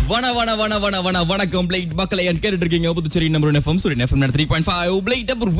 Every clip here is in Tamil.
வண வண வண வண வண வணக்கம் பிளேட் மக்களை என் கேட்டுட்டு இருக்கீங்க Puducherry number FM Suriyan FM three point five Blade அப்புறம்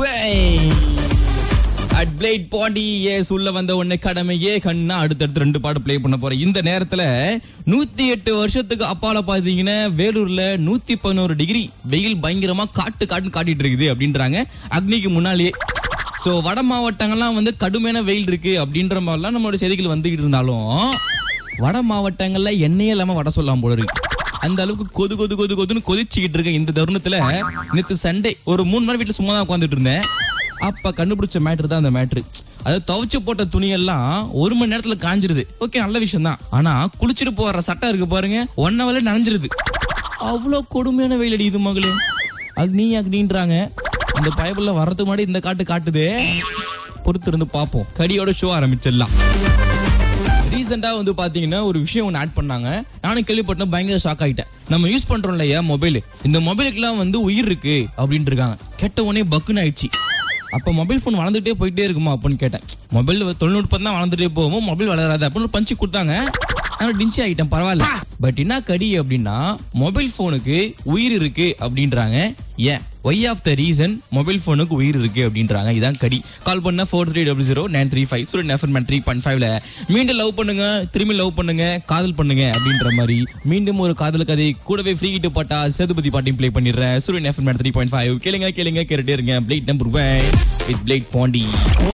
அட் பிளேட் பாண்டி ஏஸ் உள்ள வந்த உடனே கடமையே கண்ணா அடுத்தடுத்து ரெண்டு பாட்டு ப்ளே பண்ண போறேன் இந்த நேரத்துல நூத்தி எட்டு வருஷத்துக்கு அப்பால பாத்தீங்கன்னா வேலூர்ல நூத்தி பதினோரு டிகிரி வெயில் பயங்கரமா காட்டு காட்டு காட்டிட்டு இருக்குது அப்படின்றாங்க அக்னிக்கு முன்னாலேயே சோ வட மாவட்டங்கள்லாம் வந்து கடுமையான வெயில் இருக்கு அப்படின்ற மாதிரிலாம் நம்மளோட செய்திகள் வந்துகிட்டு இருந்தாலும் வட மாவட்டங்கள்ல எண்ணெயே இல்லாம வட சொல்லலாம் போல இருக்கு அந்த அளவுக்கு கொது கொது கொது கொதுன்னு கொதிச்சுக்கிட்டு இருக்க இந்த தருணத்துல நேத்து சண்டே ஒரு மூணு மணி வீட்டுல சும்மா தான் உட்காந்துட்டு இருந்தேன் அப்ப கண்டுபிடிச்ச மேட்ரு தான் அந்த மேட்ரு அதாவது துவைச்சு போட்ட துணியெல்லாம் ஒரு மணி நேரத்துல காஞ்சிருது ஓகே நல்ல விஷயம் தான் ஆனா குளிச்சுட்டு போற சட்டை இருக்கு பாருங்க ஒன் ஹவர்ல நனைஞ்சிருது அவ்வளோ கொடுமையான வெயில் அடிக்குது மகளே அக்னி அக்னின்றாங்க இந்த பயபுள்ள வர்றதுக்கு முன்னாடி இந்த காட்டு காட்டுது பொறுத்து இருந்து பார்ப்போம் கடியோட ஷோ ஆரம்பிச்சிடலாம் ரீசெண்டா வந்து பாத்தீங்கன்னா ஒரு விஷயம் ஒன்று ஆட் பண்ணாங்க நானும் கேள்விப்பட்டேன் பயங்கர ஷாக் ஆயிட்டேன் நம்ம யூஸ் பண்றோம் இல்லையா மொபைல் இந்த மொபைலுக்குலாம் வந்து உயிர் இருக்கு அப்படின்ட்டு இருக்காங்க கேட்ட உடனே பக்குன்னு ஆயிடுச்சு அப்ப மொபைல் ஃபோன் வளர்ந்துட்டே போயிட்டே இருக்குமா அப்படின்னு கேட்டேன் மொபைல் தொழில்நுட்பம் தான் வளர்ந்துட்டே போகும் மொபைல் வளராது அப்படின்னு ஒரு பஞ்சு கொடுத்தாங்க ஆனா டிஞ்சி ஆயிட்டேன் பரவாயில்ல பட் என்ன கடி அப்படின்னா மொபைல் போனுக்கு உயிர் இருக்கு அப்படின்றாங்க ஏன் why of the reason mobile போனுக்கு உயிர் இருக்கு அப்படின்றாங்க இதான் கடி கால் பண்ண four three double zero nine three five Suriyan FM three point ஃபைவ்ல மீண்டும் லவ் பண்ணுங்க திரும்பி லவ் பண்ணுங்க காதல் பண்ணுங்க அப்படின்ற மாதிரி மீண்டும் ஒரு காதல் கதை கூடவே ஃப்ரீ கிட்ட பாட்டா சேதுபதி பாட்டையும் ப்ளே பண்ணிடுறேன் சூரியன் எஃப்எம் த்ரீ பாயிண்ட் ஃபைவ் கேளுங்க கேளுங்க கேட்டுட்டே இருங்க Blade number one with Blade Pandi